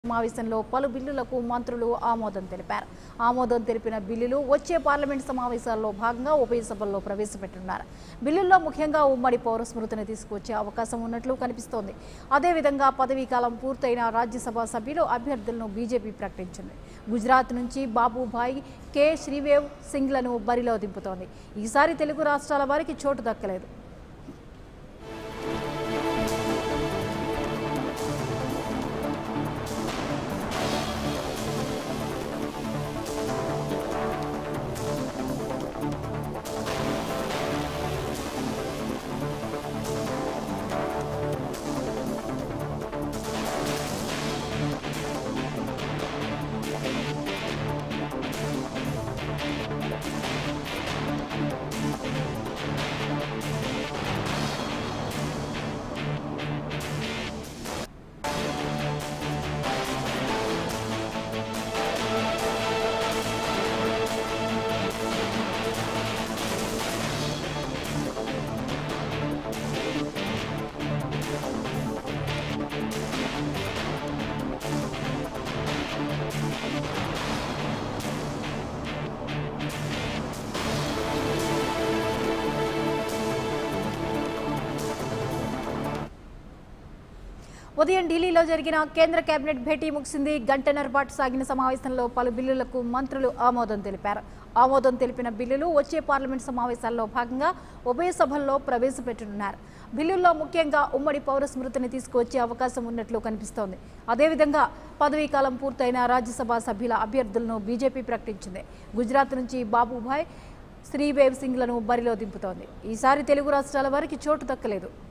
సమావేశంలో పలు బిల్లులకు మంత్రులు ఆమోదం తెలిపారు ఆమోదం తెలిపిన బిల్లులు వచ్చే పార్లమెంట్ సమావేశాల్లో భాగంగా ఉభయ సభల్లో ప్రవేశపెట్టనున్నారు బిల్లుల్లో ముఖ్యంగా ఉమ్మడి పౌర స్మృతిని తీసుకొచ్చే అవకాశం ఉన్నట్లు కనిపిస్తోంది అదేవిధంగా పదవీ కాలం పూర్తయిన రాజ్యసభ సభ్యులు అభ్యర్థులను బీజేపీ ప్రకటించింది గుజరాత్ నుంచి బాబుభాయ్ కె శ్రీవేవ్ సింగ్లను బరిలో దింపుతోంది ఈసారి తెలుగు రాష్ట్రాల వారికి చోటు దక్కలేదు ఉదయం ఢిల్లీలో జరిగిన కేంద్ర కేబినెట్ భేటీ ముగిసింది గంటన్నర పాటు సాగిన సమావేశంలో పలు బిల్లులకు మంత్రులు ఆమోదం తెలిపారు ఆమోదం తెలిపిన బిల్లులు వచ్చే పార్లమెంట్ సమావేశాల్లో భాగంగా ఉభయ సభల్లో ప్రవేశపెట్టనున్నారు బిల్లుల్లో ముఖ్యంగా ఉమ్మడి పౌర స్మృతిని తీసుకువచ్చే అవకాశం ఉన్నట్లు కనిపిస్తోంది అదేవిధంగా పదవీకాలం పూర్తయిన రాజ్యసభ సభ్యుల అభ్యర్థులను బీజేపీ ప్రకటించింది గుజరాత్ నుంచి బాబుభాయ్ శ్రీవేవ్ సింగ్లను బరిలో దింపుతోంది ఈసారి తెలుగు రాష్ట్రాల వారికి చోటు దక్కలేదు